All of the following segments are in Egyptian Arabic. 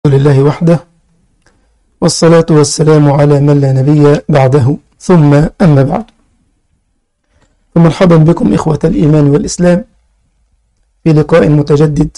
لله وحده والصلاة والسلام على من لا نبي بعده ثم أما بعد فمرحبا بكم إخوة الإيمان والإسلام في لقاء متجدد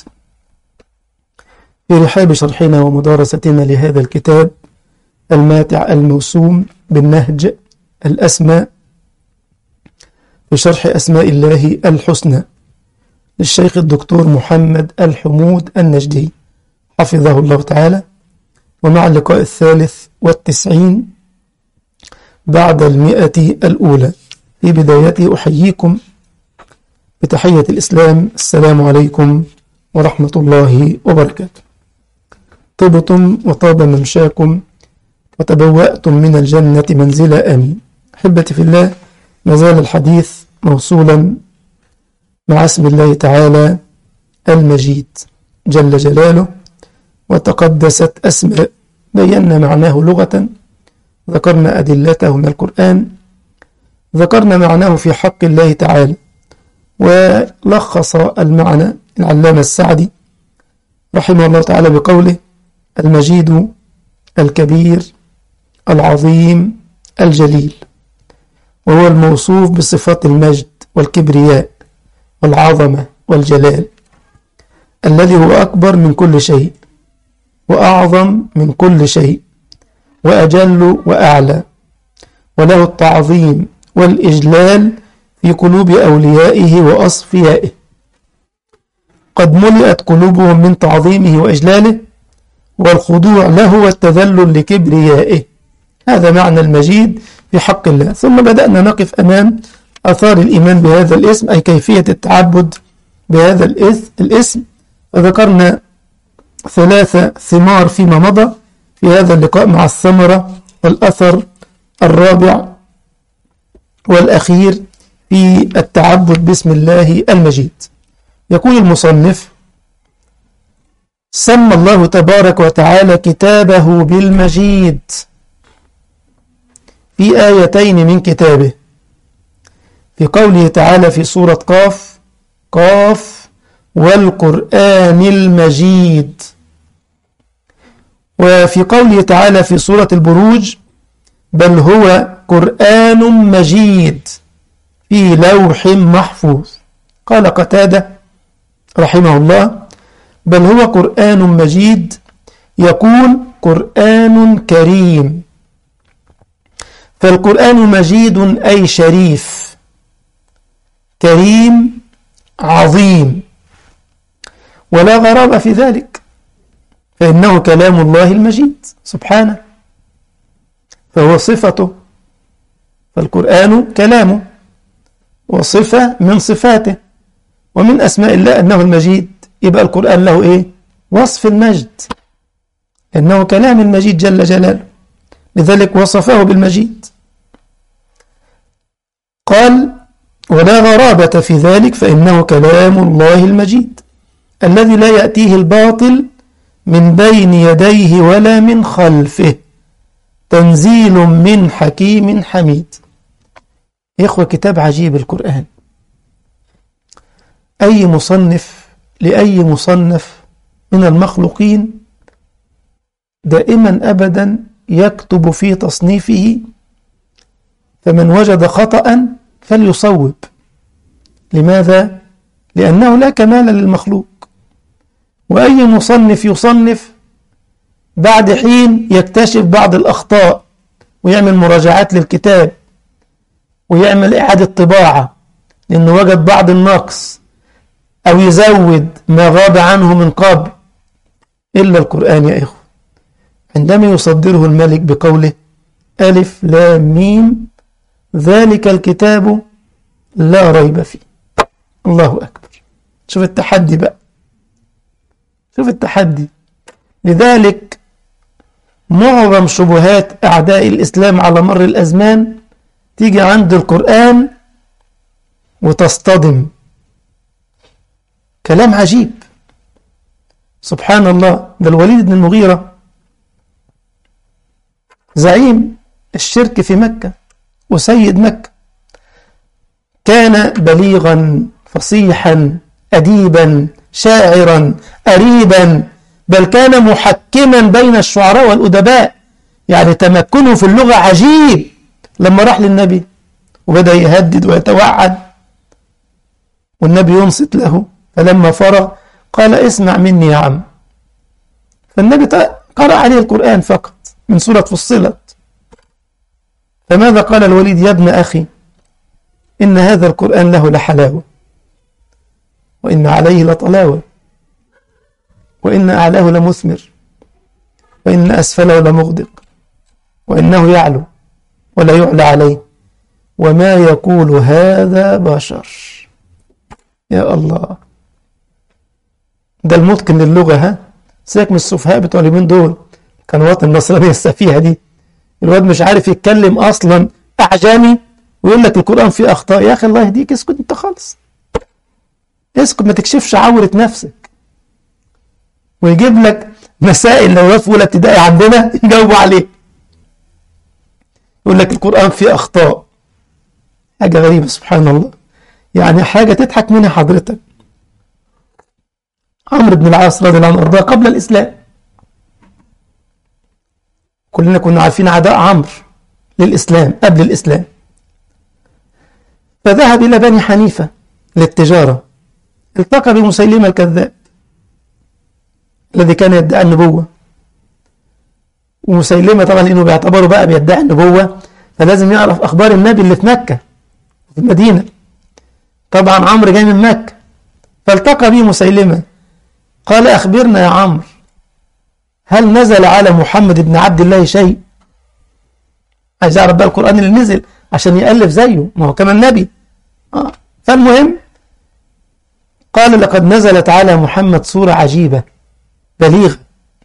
في رحاب شرحنا ومدارستنا لهذا الكتاب الماتع الموسوم بالنهج الأسمى في شرح أسماء الله الحسنى للشيخ الدكتور محمد الحمود النجدي حفظه الله تعالى ومع اللقاء الثالث والتسعين بعد المئة الأولى في بدايته أحييكم بتحية الإسلام السلام عليكم ورحمة الله وبركاته طبتم وطاب ممشاكم وتبوأتم من الجنة منزلا آمين أحبتي في الله ما زال الحديث موصولا مع اسم الله تعالى المجيد جل جلاله وتقدست أسماء بينا معناه لغة ذكرنا أدلته من القرآن ذكرنا معناه في حق الله تعالى ولخص المعنى العلامة السعدي رحمه الله تعالى بقوله المجيد الكبير العظيم الجليل وهو الموصوف بصفات المجد والكبرياء والعظمة والجلال الذي هو أكبر من كل شيء وأعظم من كل شيء وأجل وأعلى وله التعظيم والإجلال في قلوب أوليائه وأصفيائه قد ملئت قلوبهم من تعظيمه وإجلاله والخضوع له والتذلل لكبريائه هذا معنى المجيد في حق الله ثم بدأنا نقف أمام أثار الإيمان بهذا الاسم أي كيفية التعبد بهذا الاسم وذكرنا ثلاثة ثمار فيما مضى في هذا اللقاء مع الثمرة والأثر الرابع والأخير في التعبد باسم الله المجيد يقول المصنف سمى الله تبارك وتعالى كتابه بالمجيد في آيتين من كتابه في قوله تعالى في سورة قاف قاف والقرآن المجيد وفي قوله تعالى في سورة البروج بل هو قرآن مجيد في لوح محفوظ قال قتادة رحمه الله بل هو قرآن مجيد يقول قرآن كريم فالقرآن مجيد أي شريف كريم عظيم ولا غرابة في ذلك فإنه كلام الله المجيد سبحانه فهو صفته فالقرآن كلامه وصفة من صفاته ومن أسماء الله أنه المجيد يبقى القرآن له إيه وصف المجد إنه كلام المجيد جل جلاله لذلك وصفه بالمجيد قال ولا غرابة في ذلك فإنه كلام الله المجيد الذي لا يأتيه الباطل من بين يديه ولا من خلفه تنزيل من حكيم حميد إخوة كتاب عجيب القرآن أي مصنف لأي مصنف من المخلوقين دائما أبدا يكتب في تصنيفه فمن وجد خطأ فليصوب لماذا؟ لأنه لا كمال للمخلوق وأي مصنف يصنف بعد حين يكتشف بعض الأخطاء ويعمل مراجعات للكتاب ويعمل إعادة طباعة لأنه وجد بعض النقص أو يزود ما غاب عنه من قبل إلا القرآن يا إخوة عندما يصدره الملك بقوله ألف لا ميم ذلك الكتاب لا ريب فيه الله أكبر شوف التحدي بقى شوف التحدي لذلك معظم شبهات أعداء الإسلام على مر الأزمان تيجي عند القرآن وتصطدم كلام عجيب سبحان الله ده الوليد بن المغيرة زعيم الشرك في مكة وسيد مكة كان بليغا فصيحا أديبا شاعرا أريبا بل كان محكما بين الشعراء والأدباء يعني تمكنه في اللغة عجيب لما راح للنبي وبدأ يهدد ويتوعد والنبي ينصت له فلما فرغ قال اسمع مني يا عم فالنبي قرأ عليه القرآن فقط من سورة فصلت فماذا قال الوليد يا ابن أخي إن هذا القرآن له لحلاوة وإن عليه لطلاوة وإن أعلاه لمثمر وإن أسفله لمغدق وإنه يعلو ولا يعلى عليه وما يقول هذا بشر يا الله ده المتقن للغة ها سيبك من السفهاء بتوع اليومين دول كان وطن النصرانية السفيهة دي الواد مش عارف يتكلم أصلا أعجمي ويقول لك القرآن فيه أخطاء يا أخي الله يهديك اسكت أنت خالص اسكت ما تكشفش عورة نفسك ويجيب لك مسائل لو في أولى ابتدائي عندنا يجاوبوا عليه يقول لك القرآن فيه أخطاء حاجة غريبة سبحان الله يعني حاجة تضحك منها حضرتك عمرو بن العاص رضي الله عنه وارضاه قبل الإسلام كلنا كنا عارفين عداء عمرو للإسلام قبل الإسلام فذهب إلى بني حنيفة للتجارة التقى بمسيلمة الكذاب الذي كان يدعي النبوة ومسيلمة طبعا لأنه بيعتبره بقى بيدعي النبوة فلازم يعرف أخبار النبي اللي في مكة في المدينة طبعا عمرو جاي من مكة فالتقى به مسيلمة قال أخبرنا يا عمرو هل نزل على محمد بن عبد الله شيء عايز يعرف بقى القرآن اللي نزل عشان يألف زيه ما هو كمان نبي آه. فالمهم قال لقد نزلت على محمد سورة عجيبة بليغة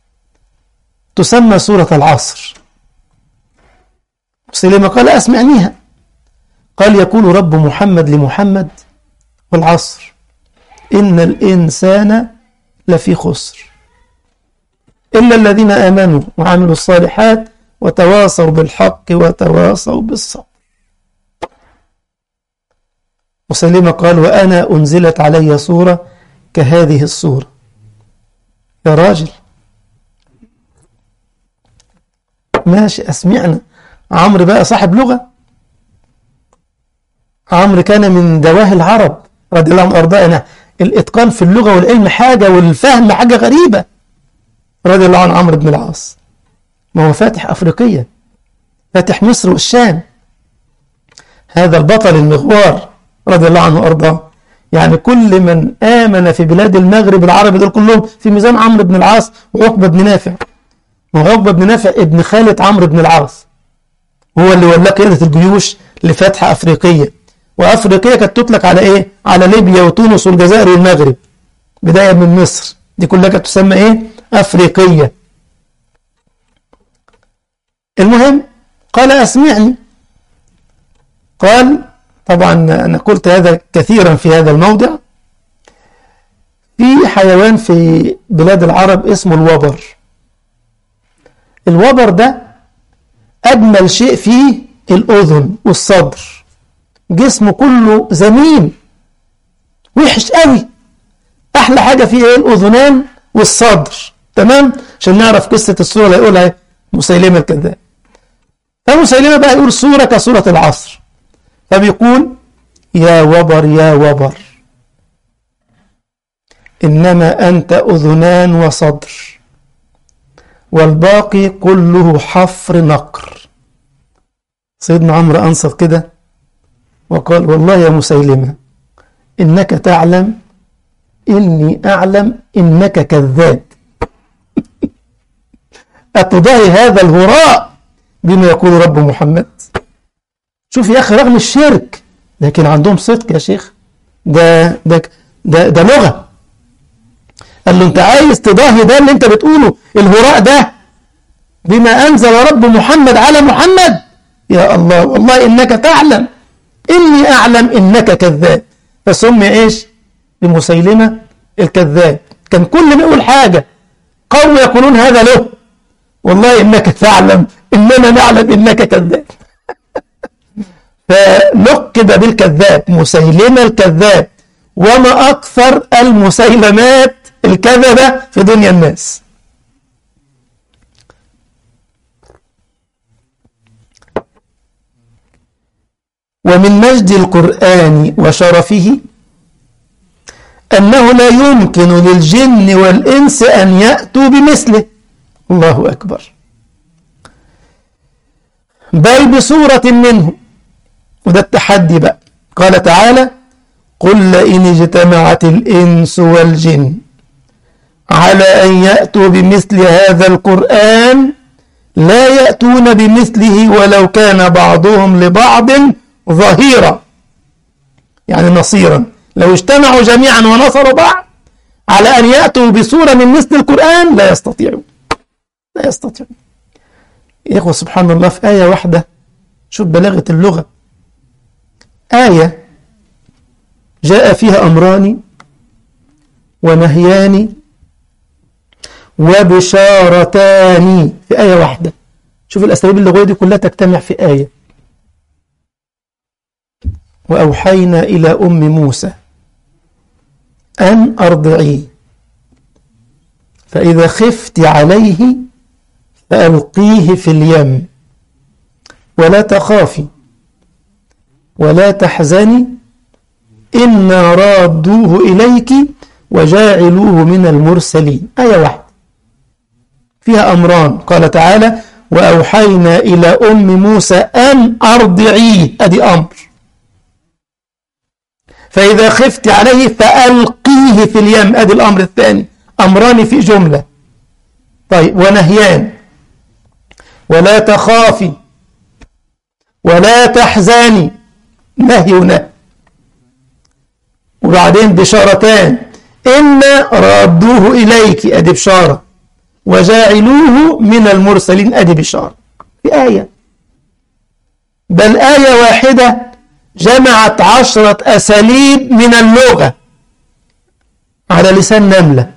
تسمى سورة العصر مسلمة قال أسمعنيها قال يقول رب محمد لمحمد والعصر إن الإنسان لفي خسر إلا الذين آمنوا وعملوا الصالحات وتواصوا بالحق وتواصوا بالصبر مسلمة قال وأنا أنزلت علي صورة كهذه الصورة يا راجل ماشي أسمعنا عمرو بقى صاحب لغة عمرو كان من دواهي العرب رضي الله عنه وأرضاه الإتقان في اللغة والعلم حاجة والفهم حاجة غريبة رضي الله عن عمرو بن العاص ما هو فاتح أفريقيا فاتح مصر والشام هذا البطل المغوار رضي الله عنه وأرضاه يعني كل من آمن في بلاد المغرب العربي دول كلهم في ميزان عمرو بن العاص وعقبة بن نافع وعقبة بن نافع ابن خالة عمرو بن العاص هو اللي ولى قيادة الجيوش لفتح أفريقيا وأفريقيا كانت تطلق على إيه؟ على ليبيا وتونس والجزائر والمغرب بداية من مصر دي كلها كانت تسمى إيه؟ أفريقية المهم قال أسمعني قال طبعا أنا قلت هذا كثيرا في هذا الموضع في حيوان في بلاد العرب اسمه الوبر الوبر ده أجمل شيء فيه الأذن والصدر جسمه كله زمين وحش قوي أحلى حاجة فيه إيه الأذنان والصدر تمام عشان نعرف قصة الصورة اللي هيقولها مسيلمة الكذاب فمسيلمة بقى يقول صورة كصورة العصر فبيقول يا وبر يا وبر إنما أنت أذنان وصدر والباقي كله حفر نقر سيدنا عمرو أنصت كده وقال والله يا مسيلمة إنك تعلم إني أعلم إنك كذاب أتضاهي هذا الهراء بما يقول رب محمد شوف يا أخي رغم الشرك لكن عندهم صدق يا شيخ ده ده ده, ده لغة قال له أنت عايز تضاهي ده اللي أنت بتقوله الهراء ده بما أنزل رب محمد على محمد يا الله والله إنك تعلم إني أعلم إنك كذاب فسمي إيش بمسيلمة الكذاب كان كل ما يقول حاجة قوم يقولون هذا له والله إنك تعلم إننا نعلم إنك كذاب فلقب بالكذاب مسيلمة الكذاب وما أكثر المسيلمات الكذبة في دنيا الناس ومن مجد القرآن وشرفه أنه لا يمكن للجن والإنس أن يأتوا بمثله الله أكبر بل بصورة منه وده التحدي بقى قال تعالى قل لئن اجتمعت الإنس والجن على أن يأتوا بمثل هذا القرآن لا يأتون بمثله ولو كان بعضهم لبعض ظهيرا يعني نصيرا لو اجتمعوا جميعا ونصروا بعض على أن يأتوا بصورة من مثل القرآن لا يستطيعون لا يستطيعون يا إخوة سبحان الله في آية واحدة شوف بلاغة اللغة آية جاء فيها أمران ونهيان وبشارتان في آية واحدة شوف الأساليب اللغوية دي كلها تجتمع في آية وأوحينا إلى أم موسى أن أرضعيه فإذا خفت عليه فألقيه في اليم ولا تخافي ولا تحزني إنا رادوه إليك وجاعلوه من المرسلين آية واحدة فيها أمران قال تعالى وأوحينا إلى أم موسى أن أرضعيه أدي أمر فإذا خفت عليه فألقيه في اليم أدي الأمر الثاني أمران في جملة طيب ونهيان ولا تخافي ولا تحزني نهي ونهي وبعدين بشارتان إن ردوه إليك أدي بشارة وجاعلوه من المرسلين أدي بشارة في آية بل آية واحدة جمعت عشرة أساليب من اللغة على لسان نملة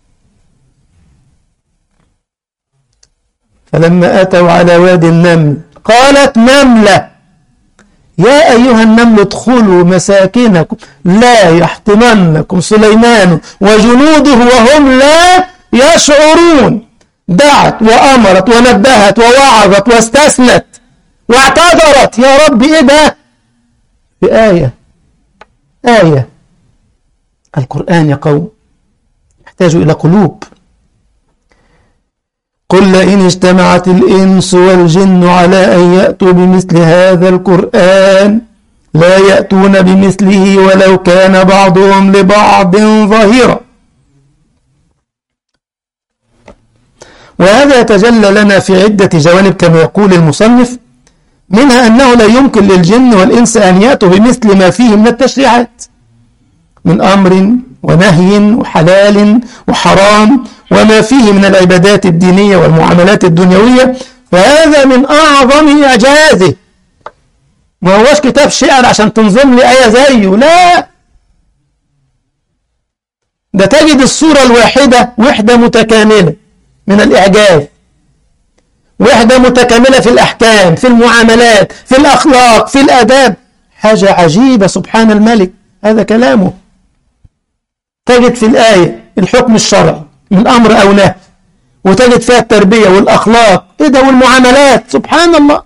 فلما أتوا على وادي النمل قالت نملة يا أيها النمل ادخلوا مساكنكم لا يحطمنكم سليمان وجنوده وهم لا يشعرون دعت وأمرت ونبهت ووعظت واستثنت واعتذرت يا رب إيه ده في آية آية القرآن يا قوم يحتاج إلى قلوب قل لئن اجتمعت الإنس والجن على أن يأتوا بمثل هذا القرآن لا يأتون بمثله ولو كان بعضهم لبعض ظهيرا وهذا يتجلى لنا في عدة جوانب كما يقول المصنف منها أنه لا يمكن للجن والإنس أن يأتوا بمثل ما فيه من التشريعات من أمر ونهي وحلال وحرام وما فيه من العبادات الدينية والمعاملات الدنيوية فهذا من أعظم إعجازه ما هوش كتاب شعر عشان تنظم لي آية زيه لا ده تجد الصورة الواحدة وحدة متكاملة من الإعجاز وحدة متكاملة في الأحكام في المعاملات في الأخلاق في الآداب حاجة عجيبة سبحان الملك هذا كلامه تجد في الآية الحكم الشرعي من أمر أو نهي وتجد فيها التربية والأخلاق إيه ده والمعاملات سبحان الله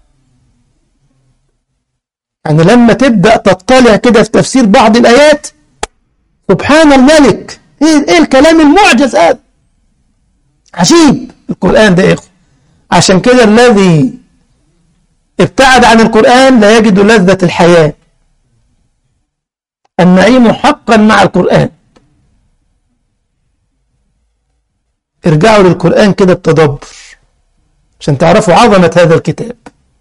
يعني لما تبدأ تطلع كده في تفسير بعض الآيات سبحان الملك إيه, إيه الكلام المعجز هذا عجيب القرآن ده يا إخوة عشان كده الذي ابتعد عن القرآن لا يجد لذة الحياة النعيم حقا مع القرآن ارجعوا للقرآن كده بتدبر عشان تعرفوا عظمة هذا الكتاب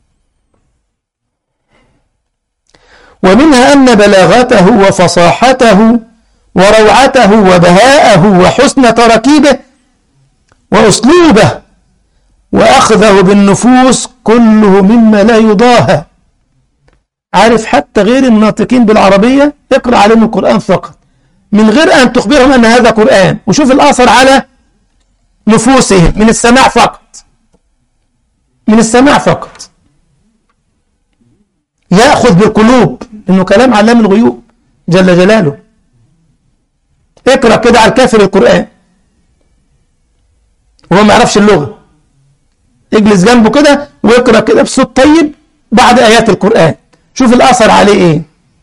ومنها أن بلاغته وفصاحته وروعته وبهاءه وحسن تركيبه وأسلوبه وأخذه بالنفوس كله مما لا يضاهى عارف حتى غير الناطقين بالعربية اقرأ عليهم القرآن فقط من غير أن تخبرهم أن هذا قرآن وشوف الأثر على نفوسهم من السماع فقط من السماع فقط يأخذ بالقلوب إنه كلام علام الغيوب جل جلاله اقرأ كده على الكافر القرآن وهو ما يعرفش اللغة اجلس جنبه كده واقرأ كده بصوت طيب بعد آيات القرآن شوف الأثر عليه إيه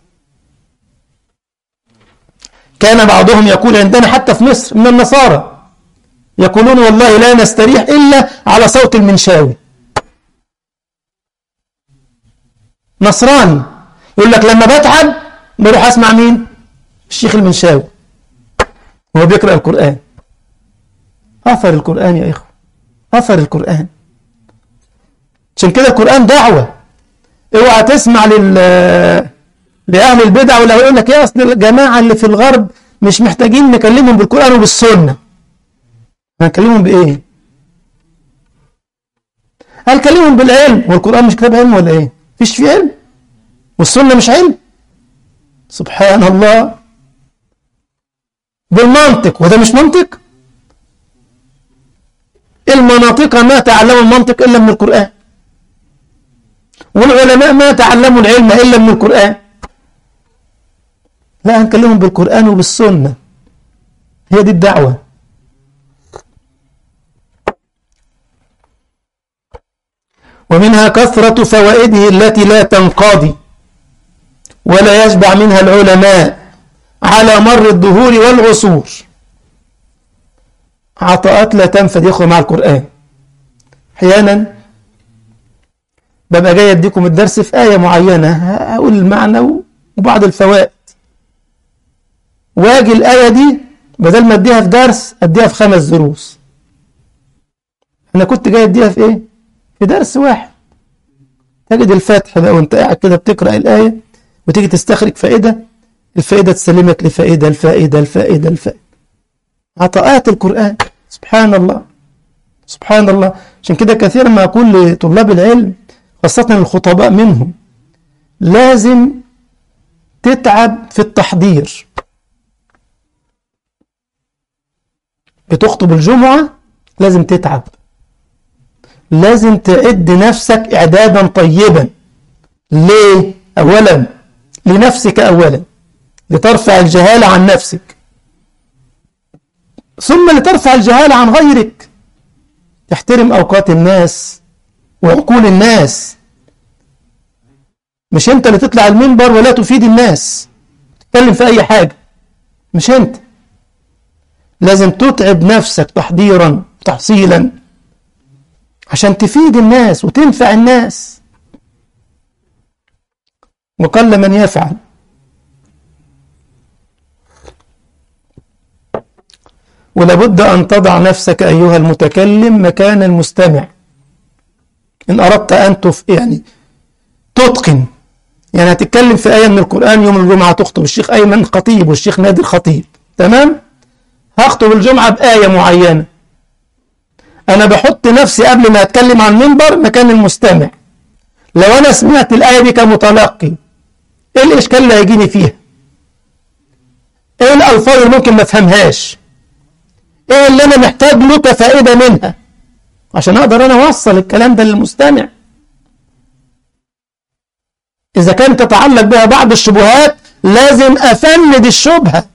كان بعضهم يقول عندنا حتى في مصر من النصارى يقولون والله لا نستريح إلا على صوت المنشاوي نصراني يقول لك لما بتعب بروح أسمع مين الشيخ المنشاوي وهو بيقرأ القرآن أثر القرآن يا إخوة أثر القرآن عشان كده القرآن دعوة اوعى تسمع لل لأهل البدع ولا يقول لك يا أصل الجماعة اللي في الغرب مش محتاجين نكلمهم بالقرآن وبالسنة هنكلمهم بإيه؟ هنكلمهم بالعلم والقرآن مش كتاب علم ولا إيه؟ فيش فيه علم والسنة مش علم سبحان الله بالمنطق وده مش منطق المناطق ما تعلموا المنطق إلا من القرآن والعلماء ما تعلموا العلم إلا من القرآن لا هنكلمهم بالقرآن وبالسنة هي دي الدعوة ومنها كثرة فوائده التي لا تنقضي ولا يشبع منها العلماء على مر الدهور والعصور عطاءات لا تنفد يا اخوه مع القرآن احيانا ببقى جاي اديكم الدرس في آية معينة هقول المعنى وبعض الفوائد واجي الآية دي بدل ما اديها في درس اديها في خمس دروس انا كنت جاي اديها في ايه في درس واحد تجد الفتح بقى وانت قاعد كده بتقرأ الآية وتيجي تستخرج فائدة الفائدة تسلمك لفائدة الفائدة الفائدة الفائدة عطاءات القرآن سبحان الله سبحان الله عشان كده كثيرا ما أقول لطلاب العلم خاصة الخطباء منهم لازم تتعب في التحضير بتخطب الجمعة لازم تتعب لازم تعد نفسك إعدادا طيبا ليه؟ أولا لنفسك أولا لترفع الجهالة عن نفسك ثم لترفع الجهالة عن غيرك تحترم أوقات الناس وعقول الناس مش انت اللي تطلع المنبر ولا تفيد الناس تتكلم في أي حاجة مش انت لازم تتعب نفسك تحضيرا تحصيلا عشان تفيد الناس وتنفع الناس وقل من يفعل ولابد أن تضع نفسك أيها المتكلم مكان المستمع إن أردت أن تف يعني تتقن يعني هتتكلم في آية من القرآن يوم الجمعة تخطب الشيخ أيمن خطيب والشيخ نادر خطيب تمام هخطب الجمعة بآية معينة أنا بحط نفسي قبل ما أتكلم عن المنبر مكان المستمع لو أنا سمعت الآية دي كمتلقي إيه الإشكال اللي هيجيني فيها إيه الألفاظ اللي ممكن ما أفهمهاش إيه اللي أنا محتاج له كفائدة منها عشان أقدر أنا أوصل الكلام ده للمستمع إذا كان تتعلق بها بعض الشبهات لازم أفند الشبهة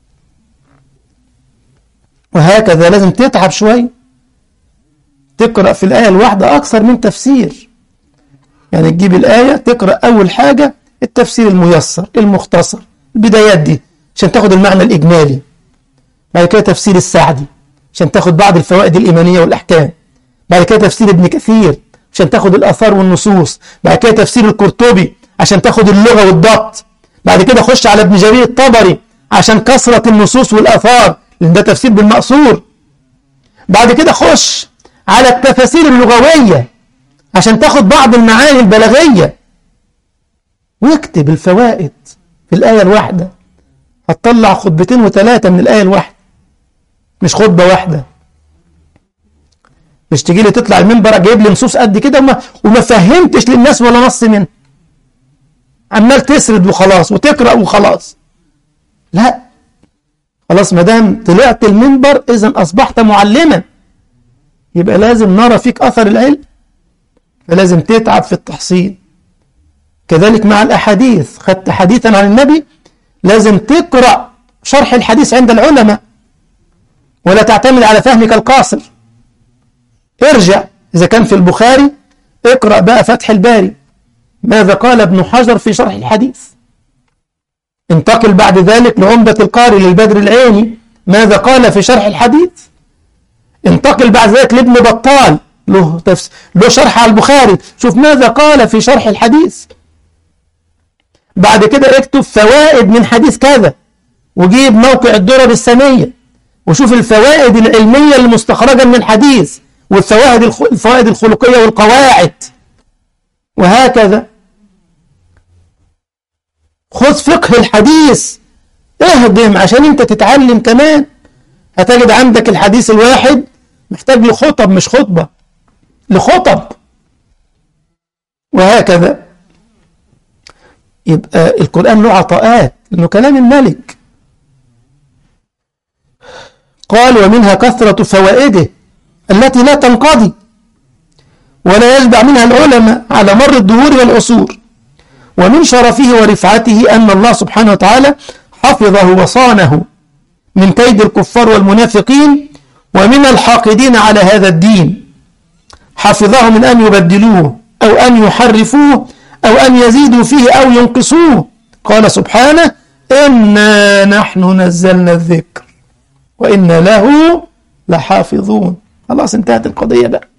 وهكذا لازم تتعب شوية تقرأ في الآية الواحدة أكثر من تفسير يعني تجيب الآية تقرأ أول حاجة التفسير الميسر المختصر البدايات دي عشان تاخد المعنى الإجمالي بعد كده تفسير السعدي عشان تاخد بعض الفوائد الإيمانية والأحكام بعد كده تفسير ابن كثير عشان تاخد الآثار والنصوص بعد كده تفسير القرطبي عشان تاخد اللغة والضبط بعد كده خش على ابن جرير الطبري عشان كثرة النصوص والآثار لأن ده تفسير بالمقصور بعد كده خش على التفاسير اللغوية عشان تاخد بعض المعاني البلاغية واكتب الفوائد في الآية الواحدة هتطلع خطبتين وثلاثة من الآية الواحدة مش خطبة واحدة مش تجي لي تطلع المنبر جايب لي نصوص قد كده وما, وما فهمتش للناس ولا نص منه عمال تسرد وخلاص وتقرأ وخلاص لا خلاص ما دام طلعت المنبر إذا أصبحت معلما يبقى لازم نرى فيك أثر العلم فلازم تتعب في التحصيل كذلك مع الأحاديث خدت حديثا عن النبي لازم تقرأ شرح الحديث عند العلماء ولا تعتمد على فهمك القاصر ارجع إذا كان في البخاري اقرأ بقى فتح الباري ماذا قال ابن حجر في شرح الحديث انتقل بعد ذلك لعمدة القاري للبدر العيني ماذا قال في شرح الحديث انتقل بعد ذلك لابن بطال له, تفس... له شرح على البخاري شوف ماذا قال في شرح الحديث بعد كده اكتب فوائد من حديث كذا وجيب موقع الدرر السامية وشوف الفوائد العلمية المستخرجة من الحديث والفوائد الخ... الفوائد الخلقية والقواعد وهكذا خذ فقه الحديث اهضم عشان انت تتعلم كمان هتجد عندك الحديث الواحد محتاج لخطب مش خطبة لخطب وهكذا يبقى القرآن له عطاءات لأنه كلام الملك قال ومنها كثرة فوائده التي لا تنقضي ولا يشبع منها العلماء على مر الدهور والعصور ومن شرفه ورفعته أن الله سبحانه وتعالى حفظه وصانه من كيد الكفار والمنافقين ومن الحاقدين على هذا الدين حفظه من أن يبدلوه أو أن يحرفوه أو أن يزيدوا فيه أو ينقصوه قال سبحانه إنا نحن نزلنا الذكر وإنا له لحافظون خلاص انتهت القضية بقى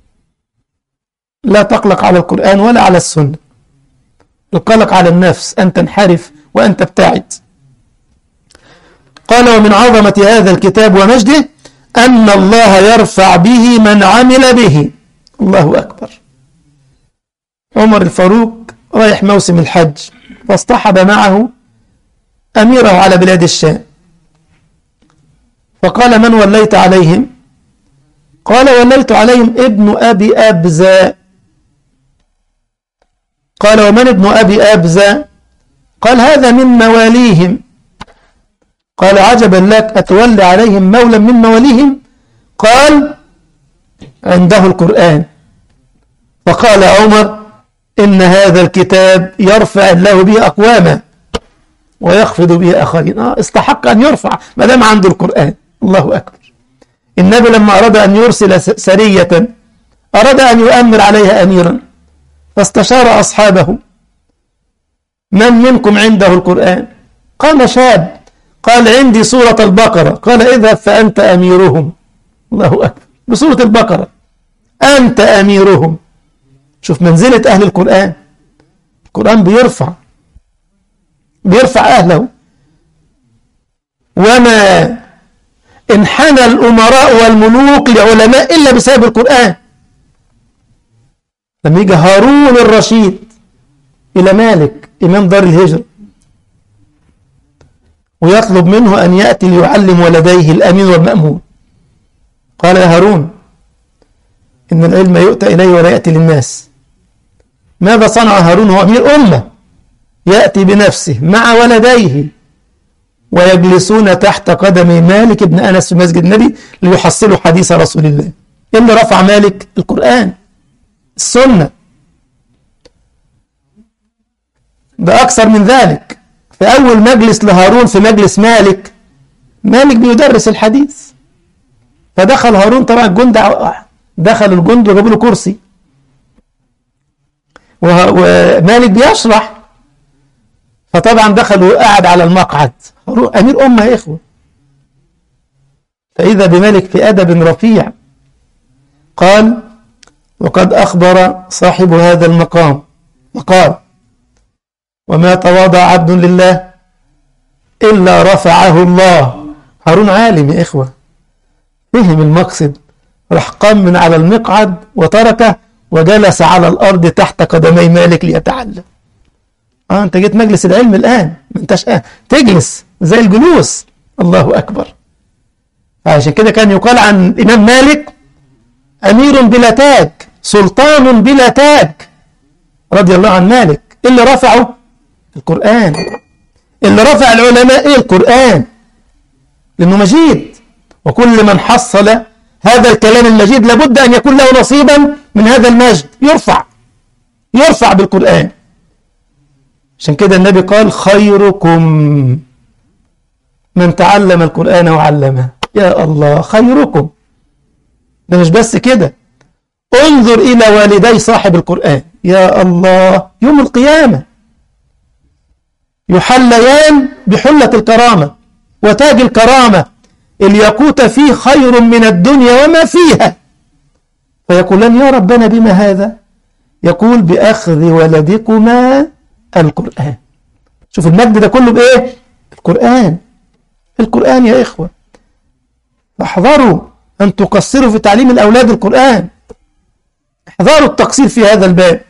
لا تقلق على القرآن ولا على السنة القلق على النفس أن تنحرف وأن تبتعد قال ومن عظمة هذا الكتاب ومجده أن الله يرفع به من عمل به الله أكبر عمر الفاروق رايح موسم الحج فاصطحب معه أميره على بلاد الشام فقال من وليت عليهم قال وليت عليهم ابن أبي أبزة قال ومن ابن أبي أبزة قال هذا من مواليهم قال عجبا لك أتولي عليهم مولا من مواليهم قال عنده القرآن فقال عمر إن هذا الكتاب يرفع الله به أقواما ويخفض به آخرين آه استحق أن يرفع ما دام عنده القرآن الله أكبر النبي لما أراد أن يرسل سرية أراد أن يؤمر عليها أميرا فاستشار أصحابه من منكم عنده القرآن قال شاب قال عندي سورة البقرة قال اذهب فأنت أميرهم الله أكبر بسورة البقرة أنت أميرهم شوف منزلة أهل القرآن القرآن بيرفع بيرفع أهله وما انحنى الأمراء والملوك لعلماء إلا بسبب القرآن لما يجي هارون الرشيد إلى مالك إمام دار الهجرة ويطلب منه أن يأتي ليعلم ولديه الأمين والمأمون قال يا هارون إن العلم يؤتى إليه ولا يأتي للناس ماذا صنع هارون هو أمير أمة يأتي بنفسه مع ولديه ويجلسون تحت قدم مالك بن أنس في مسجد النبي ليحصلوا حديث رسول الله اللي رفع مالك القرآن السنة ده أكثر من ذلك في أول مجلس لهارون في مجلس مالك مالك بيدرس الحديث فدخل هارون طبعا الجند دخل الجند وجابوا له كرسي ومالك بيشرح فطبعا دخل وقعد على المقعد أمير أمة يا إخوة فإذا بمالك في أدب رفيع قال وقد أخبر صاحب هذا المقام وقال وما تواضع عبد لله إلا رفعه الله هارون عالم يا إخوة فهم المقصد راح قام من على المقعد وتركه وجلس على الأرض تحت قدمي مالك ليتعلم آه أنت جيت مجلس العلم الآن ما أنتش آه تجلس زي الجلوس الله أكبر عشان كده كان يقال عن الإمام مالك أمير بلا تاج سلطان بلا تاج رضي الله عن مالك اللي رفعه القرآن اللي رفع العلماء إيه القرآن لأنه مجيد وكل من حصل هذا الكلام المجيد لابد أن يكون له نصيبا من هذا المجد يرفع يرفع بالقرآن عشان كده النبي قال خيركم من تعلم القرآن وعلمه يا الله خيركم ده مش بس كده انظر إلى والدي صاحب القرآن يا الله يوم القيامة يحليان بحلة الكرامة وتاج الكرامة الياقوت فيه خير من الدنيا وما فيها فيقولان يا ربنا بما هذا يقول بأخذ ولدكما القرآن شوف المجد ده كله بإيه القرآن القرآن يا إخوة احذروا أن تقصروا في تعليم الأولاد القرآن احذروا التقصير في هذا الباب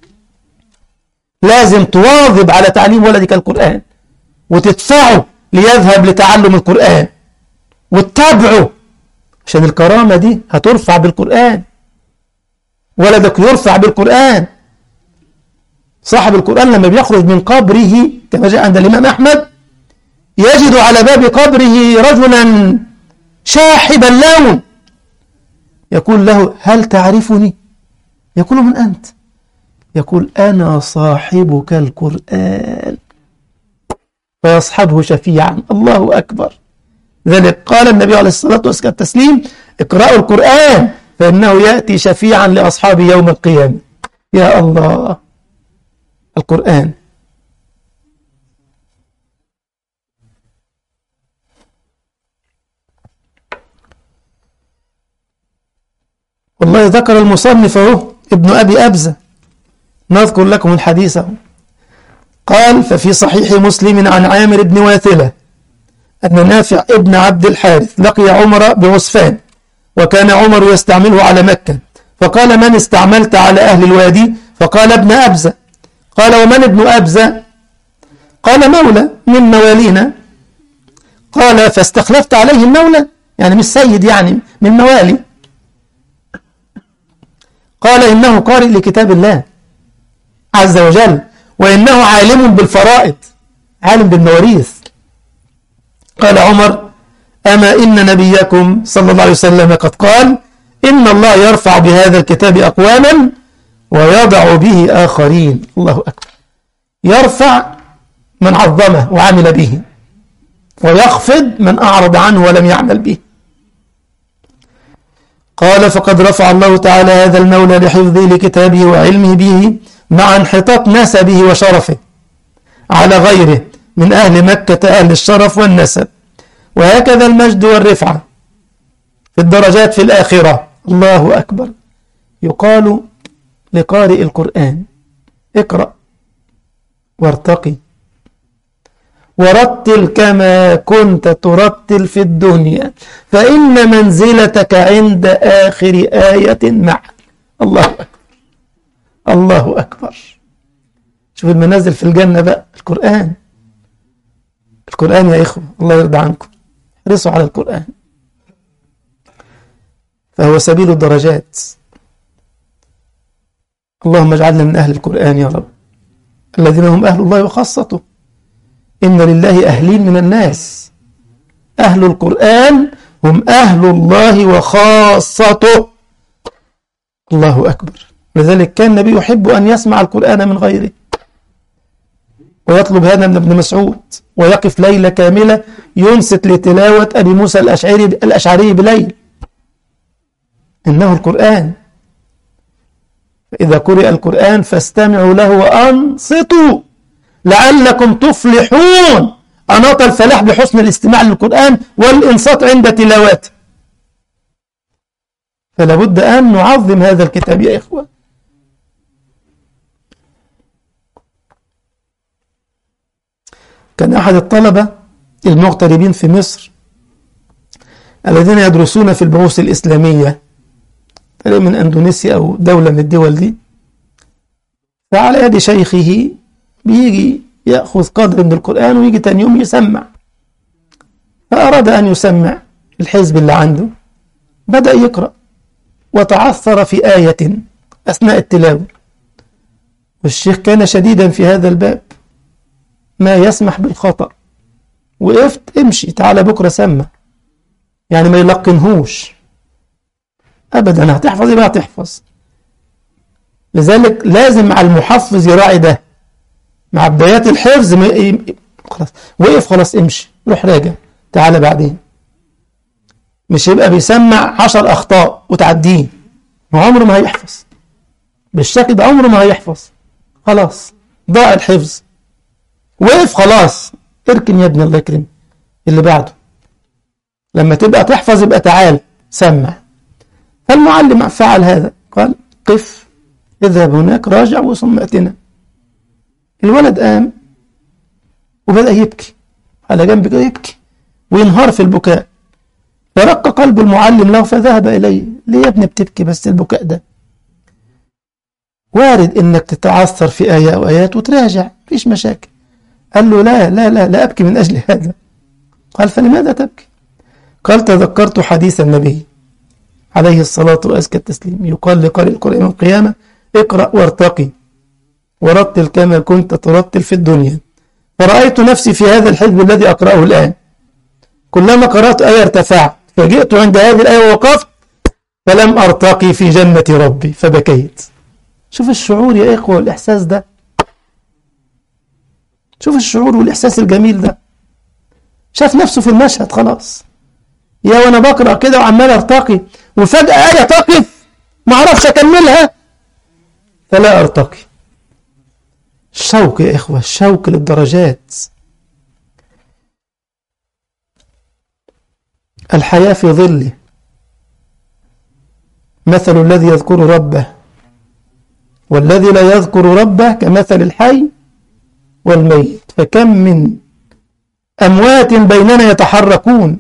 لازم تواظب على تعليم ولدك القرآن وتدفعه ليذهب لتعلم القرآن وتتابعه عشان الكرامة دي هترفع بالقرآن ولدك يرفع بالقرآن صاحب القرآن لما بيخرج من قبره كما جاء عند الإمام أحمد يجد على باب قبره رجلا شاحب اللون يقول له هل تعرفني يقول من أنت يقول أنا صاحبك القرآن فيصحبه شفيعا الله أكبر ذلك قال النبي عليه الصلاة والسلام التسليم اقرأوا القرآن فإنه يأتي شفيعا لأصحابه يوم القيامة يا الله القرآن والله ذكر المصنف اهو ابن أبي أبزة نذكر لكم الحديث اهو قال ففي صحيح مسلم عن عامر بن واثلة أن نافع ابن عبد الحارث لقي عمر بعسفان وكان عمر يستعمله على مكة فقال من استعملت على أهل الوادي فقال ابن أبزة قال ومن ابن أبزة قال مولى من موالينا قال فاستخلفت عليه المولى يعني مش سيد يعني من موالي قال إنه قارئ لكتاب الله عز وجل وإنه عالم بالفرائض عالم بالمواريث قال عمر أما إن نبيكم صلى الله عليه وسلم قد قال إن الله يرفع بهذا الكتاب أقواما ويضع به آخرين الله أكبر يرفع من عظمه وعمل به ويخفض من أعرض عنه ولم يعمل به قال فقد رفع الله تعالى هذا المولى لحفظه لكتابه وعلمه به مع انحطاط نسبه وشرفه على غيره من أهل مكة أهل الشرف والنسب وهكذا المجد والرفعة في الدرجات في الآخرة الله أكبر يقال لقارئ القرآن اقرأ وارتقي ورتل كما كنت ترتل في الدنيا فإن منزلتك عند آخر آية معك الله أكبر الله أكبر شوف المنازل في الجنة بقى القرآن القرآن يا إخوة الله يرضى عنكم احرصوا على القرآن فهو سبيل الدرجات اللهم اجعلنا من أهل القرآن يا رب الذين هم أهل الله وخاصته إن لله أهلين من الناس أهل القرآن هم أهل الله وخاصته الله أكبر لذلك كان النبي يحب أن يسمع القرآن من غيره ويطلب هذا من ابن مسعود ويقف ليلة كاملة ينصت لتلاوة أبي موسى الأشعري, الأشعري بليل إنه القرآن فإذا قرئ القرآن فاستمعوا له وأنصتوا لعلكم تفلحون أناط الفلاح بحسن الاستماع للقرآن والإنصات عند تلاواته فلا بد أن نعظم هذا الكتاب يا إخوة كان أحد الطلبة المغتربين في مصر الذين يدرسون في البحوث الإسلامية من أندونيسيا أو دولة من الدول دي فعلى يد شيخه بيجي يأخذ قدر من القرآن ويجي تاني يوم يسمع فأراد أن يسمع الحزب اللي عنده بدأ يقرأ وتعثر في آية أثناء التلاوة والشيخ كان شديدا في هذا الباب ما يسمح بالخطأ وقفت امشي تعالى بكرة سمع يعني ما يلقنهوش أبدا هتحفظ يبقى هتحفظ لذلك لازم مع المحفظ يراعي ده مع بدايات الحفظ ما ي... خلاص وقف خلاص امشي روح راجع تعالى بعدين مش يبقى بيسمع عشر أخطاء وتعديه وعمره ما هيحفظ بالشكل ده عمره ما هيحفظ خلاص ضاع الحفظ وقف خلاص اركن يا ابني الله يكرمك اللي بعده لما تبقى تحفظ يبقى تعال سمع فالمعلم فعل هذا قال قف اذهب هناك راجع ثم اتنا الولد قام وبدأ يبكي على جنب كده يبكي وينهار في البكاء فرق قلب المعلم له فذهب إليه ليه يا ابني بتبكي بس البكاء ده وارد انك تتعثر في آية أو آيات وتراجع مفيش مشاكل قال له لا لا لا لا أبكي من أجل هذا قال فلماذا تبكي قال تذكرت حديث النبي عليه الصلاة وأزكى التسليم يقال لقارئ القرآن يوم القيامة اقرأ وارتقي ورتل كما كنت ترتل في الدنيا فرأيت نفسي في هذا الحزب الذي أقرأه الآن كلما قرأت آية ارتفعت فجئت عند هذه الآية ووقفت فلم أرتقي في جنة ربي فبكيت شوف الشعور يا إخوة والإحساس ده شوف الشعور والإحساس الجميل ده شاف نفسه في المشهد خلاص يا وانا بقرا كده وعمال ارتقي وفجاه ايه تقف ما اعرفش اكملها فلا ارتقي الشوق يا اخوه الشوق للدرجات الحياه في ظله مثل الذي يذكر ربه والذي لا يذكر ربه كمثل الحي والميت فكم من اموات بيننا يتحركون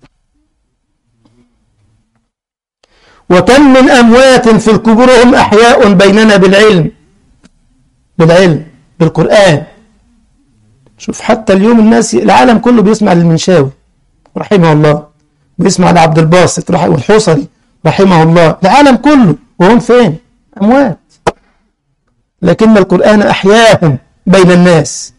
وكم من أموات في القبور هم أحياء بيننا بالعلم بالعلم بالقرآن شوف حتى اليوم الناس العالم كله بيسمع للمنشاوي رحمه الله بيسمع لعبد الباسط والحصري رحمه الله العالم كله وهم فين أموات لكن القرآن أحياهم بين الناس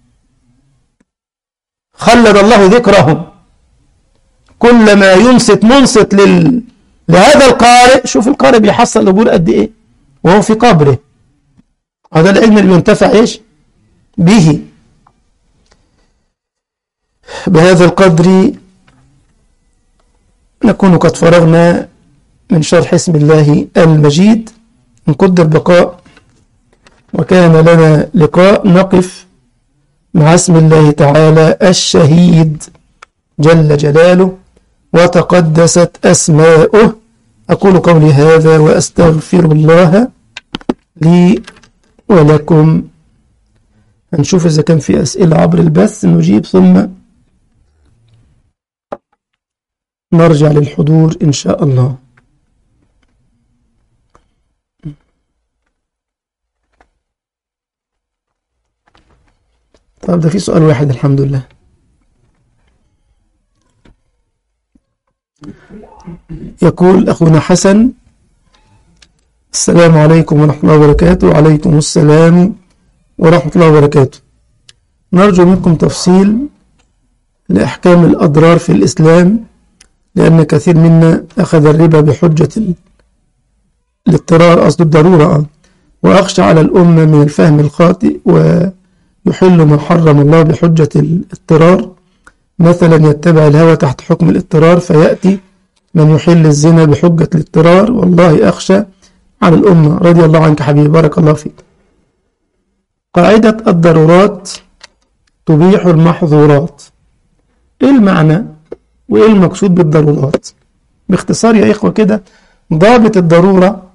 خلد الله ذكرهم كلما ينصت منصت لل لهذا القارئ شوف القارئ بيحصل أجور قد إيه وهو في قبره هذا العلم اللي بينتفع إيش به بهذا القدر نكون قد فرغنا من شرح اسم الله المجيد إن قدر بقاء وكان لنا لقاء نقف مع اسم الله تعالى الشهيد جل جلاله وتقدست أسماؤه أقول قولي هذا وأستغفر الله لي ولكم هنشوف إذا كان في أسئلة عبر البث نجيب ثم نرجع للحضور إن شاء الله طب ده في سؤال واحد الحمد لله يقول أخونا حسن السلام عليكم ورحمة الله وبركاته وعليكم السلام ورحمة الله وبركاته نرجو منكم تفصيل لأحكام الأضرار في الإسلام لأن كثير منا أخذ الربا بحجة الاضطرار قصد الضرورة وأخشى على الأمة من الفهم الخاطئ ويحل ما حرم الله بحجة الاضطرار مثلا يتبع الهوى تحت حكم الاضطرار فيأتي من يحل الزنا بحجة الاضطرار والله أخشى على الأمة رضي الله عنك حبيبي بارك الله فيك قاعدة الضرورات تبيح المحظورات إيه المعنى وإيه المقصود بالضرورات باختصار يا إخوة كده ضابط الضرورة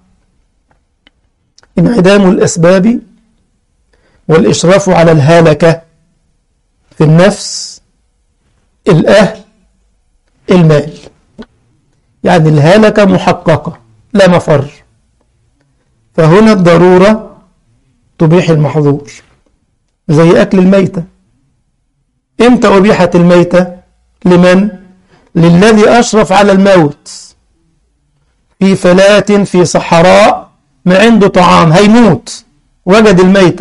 انعدام الأسباب والإشراف على الهالكة في النفس الأهل المال يعني الهالكة محققة لا مفر فهنا الضرورة تبيح المحظور زي أكل الميتة إمتى أبيحت الميتة لمن للذي أشرف على الموت في فلاة في صحراء ما عنده طعام هيموت وجد الميتة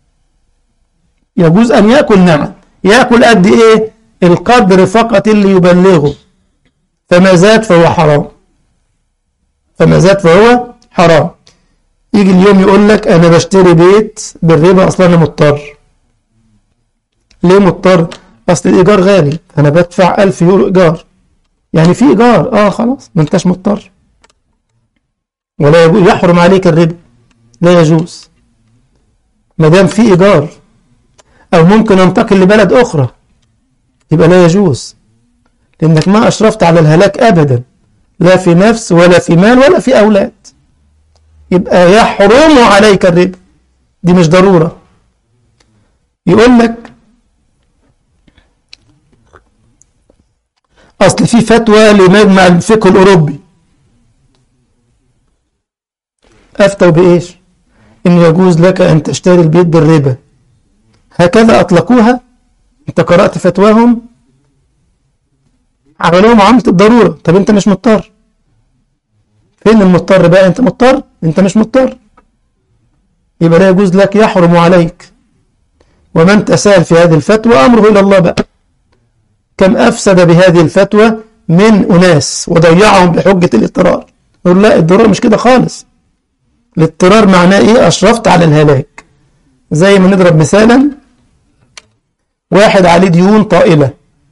يجوز أن يأكل نعم يأكل قد إيه القدر فقط اللي يبلغه فما زاد فهو حرام فما زاد فهو حرام يجي اليوم يقول لك أنا بشتري بيت بالربا أصلا أنا مضطر ليه مضطر أصل الإيجار غالي أنا بدفع ألف يورو إيجار يعني في إيجار آه خلاص ما أنتش مضطر ولا يحرم عليك الربا لا يجوز ما دام في إيجار أو ممكن أنتقل لبلد أخرى يبقى لا يجوز لأنك ما أشرفت على الهلاك أبدا لا في نفس ولا في مال ولا في أولاد يبقى يحرم عليك الربا دي مش ضرورة يقول لك أصل في فتوى لمجمع الفقه الأوروبي أفتوا بإيش؟ إن يجوز لك أن تشتري البيت بالربا هكذا أطلقوها أنت قرأت فتواهم عملوها معاملة الضرورة طب أنت مش مضطر فين المضطر بقى أنت مضطر أنت مش مضطر يبقى لا يجوز لك يحرم عليك ومن تساهل في هذه الفتوى أمره إلى الله بقى كم أفسد بهذه الفتوى من أناس وضيعهم بحجة الاضطرار يقول لا الضرورة مش كده خالص الاضطرار معناه إيه أشرفت على الهلاك زي ما نضرب مثالا واحد عليه ديون طائلة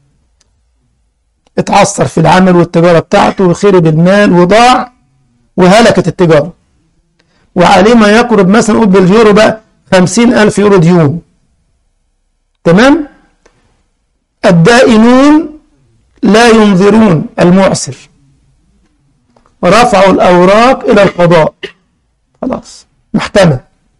اتعثر في العمل والتجارة بتاعته وخرب المال وضاع وهلكت التجارة وعليه ما يقرب مثلا نقول باليورو بقى خمسين ألف يورو ديون تمام الدائنون لا ينظرون المعسر رفعوا الأوراق إلى القضاء خلاص محكمة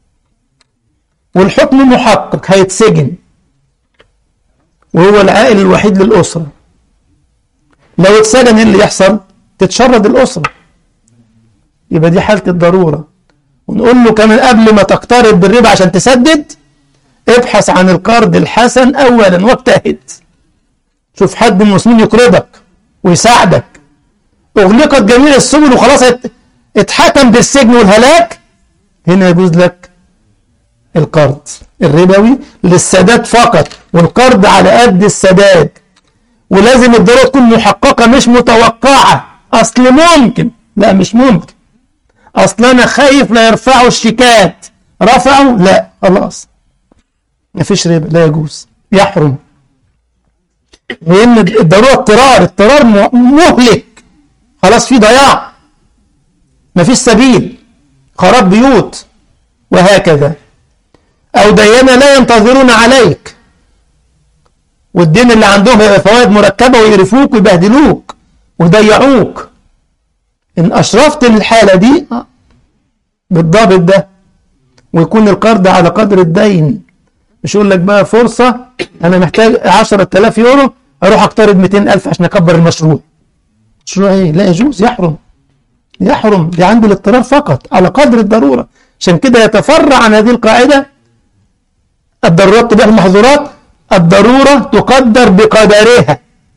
والحكم محقق هيتسجن وهو العائل الوحيد للأسرة لو اتسجن ايه اللي يحصل تتشرد الأسرة يبقى دي حالة الضرورة ونقول له كمان قبل ما تقترض بالربا عشان تسدد ابحث عن القرض الحسن أولا واجتهد شوف حد من المسلمين يقرضك ويساعدك أغلقت جميع السبل وخلاص اتحكم بالسجن والهلاك هنا يجوز لك القرض الربوي للسداد فقط والقرض على قد السداد ولازم الضرورة تكون محققة مش متوقعة أصل ممكن لا مش ممكن أصل أنا خايف لا يرفعوا الشيكات رفعوا لا خلاص مفيش ربا لا يجوز يحرم لأن الضرورة اضطرار اضطرار مهلك خلاص في ضياع مفيش سبيل خراب بيوت وهكذا أو ديانة لا ينتظرون عليك والدين اللي عندهم هيبقى فوائد مركبة ويقرفوك ويبهدلوك ويضيعوك إن أشرفت للحالة دي بالضابط ده ويكون القرض على قدر الدين مش يقول لك بقى فرصة أنا محتاج 10000 يورو أروح أقترض 200000 عشان أكبر المشروع مشروع إيه؟ لا يجوز يحرم يحرم دي عنده الاضطرار فقط على قدر الضرورة عشان كده يتفرع عن هذه القاعدة الضرورات تبيح المحظورات الضرورة تقدر بقدرها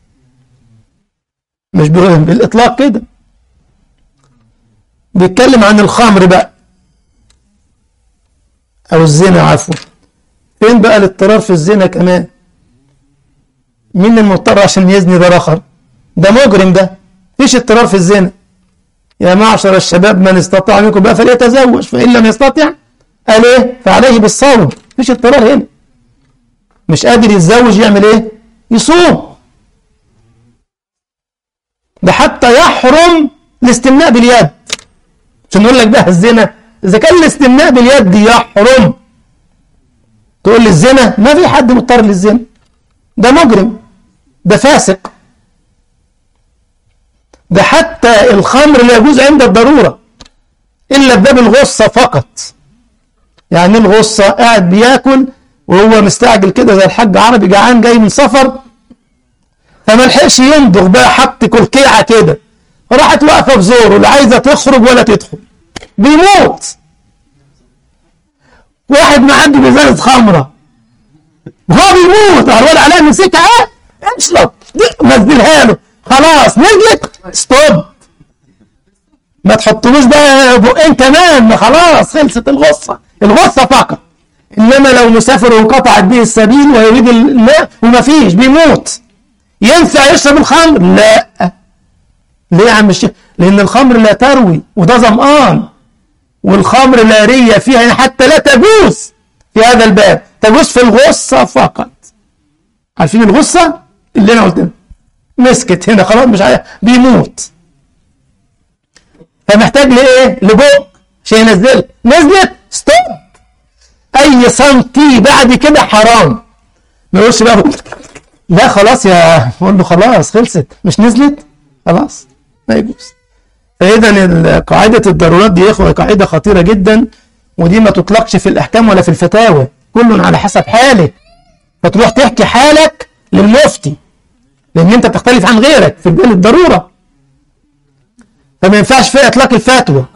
مش بالإطلاق كده بيتكلم عن الخمر بقى أو الزنا عفوا فين بقى الاضطرار في الزنا كمان مين المضطر عشان يزني ده آخر ده مجرم ده فيش اضطرار في الزنا يا معشر الشباب من استطاع منكم بقى فليتزوج فإن لم يستطع قال ايه فعليه بالصوم فيش اضطرار هنا مش قادر يتزوج يعمل ايه يصوم ده حتى يحرم الاستمناء باليد عشان نقول لك بقى الزنا اذا كان الاستمناء باليد يحرم تقول لي الزنا ما في حد مضطر للزنا ده مجرم ده فاسق ده حتى الخمر لا يجوز عند الضرورة إلا بباب الغصة فقط يعني الغصة قاعد بياكل وهو مستعجل كده زي الحاج عربي جعان جاي من سفر فما لحقش يندغ بقى حط كلكيعة كده راحت واقفة في زوره لا عايزة تخرج ولا تدخل بيموت واحد ما عنده بزازة خمرة وهو بيموت الواد عليها مسكها اشرب نزلها له خلاص نزلت ستوب ما تحطلوش بقى بقين كمان ما خلاص خلصت الغصة الغصة فقط إنما لو مسافر وانقطعت به السبيل ويريد الماء وما فيش بيموت ينفع يشرب الخمر لا ليه يا عم الشيخ لأن الخمر لا تروي وده ظمآن والخمر لا رية فيها يعني حتى لا تجوز في هذا الباب تجوز في الغصة فقط عارفين الغصة اللي أنا قلت مسكت هنا خلاص مش عارف بيموت فمحتاج لإيه لبق مش هينزل نزلت ستوب اي سنتي بعد كده حرام ما يقولش بقى لا خلاص يا بقول له خلاص خلصت مش نزلت خلاص ما يجوز فاذا قاعده الضرورات دي يا اخوه قاعده خطيره جدا ودي ما تطلقش في الاحكام ولا في الفتاوى كل على حسب حاله فتروح تحكي حالك للمفتي لان انت بتختلف عن غيرك في بين الضروره فما ينفعش في اطلاق الفتوى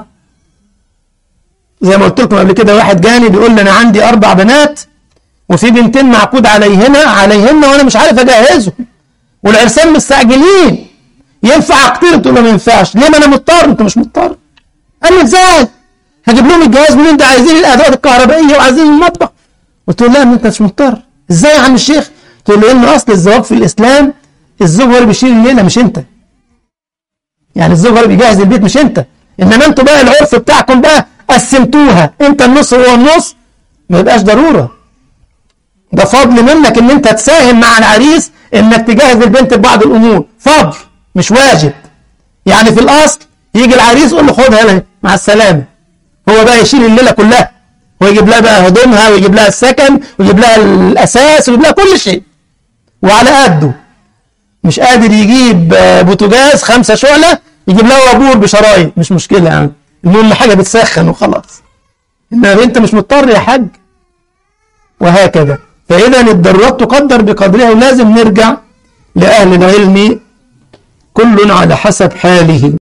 زي ما قلت لكم قبل كده واحد جاني بيقول لي انا عندي اربع بنات وفي بنتين معقود عليهن عليهن وانا مش عارف اجهزهم والعرسان مستعجلين ينفع اقترض تقول له ما ينفعش ليه ما انا مضطر انت مش مضطر قال لي ازاي هجيب لهم الجهاز منين ده عايزين الادوات الكهربائيه وعايزين المطبخ قلت له لا انت مش مضطر ازاي يا عم الشيخ تقول له ان اصل الزواج في الاسلام الزوج هو اللي بيشيل الليله مش انت يعني الزوج هو اللي بيجهز البيت مش انت انما انتوا بقى العرف بتاعكم بقى قسمتوها انت النص وهو النص ما يبقاش ضروره ده فضل منك ان انت تساهم مع العريس انك تجهز البنت ببعض الامور فضل مش واجب يعني في الاصل يجي العريس يقول له خدها لها مع السلامه هو بقى يشيل الليله كلها ويجيب لها بقى هدومها ويجيب لها السكن ويجيب لها الاساس ويجيب لها كل شيء وعلى قده مش قادر يجيب بوتاجاز خمسه شعله يجيب لها وابور بشرايط مش مشكله يعني المهم حاجه بتسخن وخلاص انما انت مش مضطر يا حاج وهكذا فاذا الضرورات تقدر بقدرها ولازم نرجع لاهل العلم كل على حسب حاله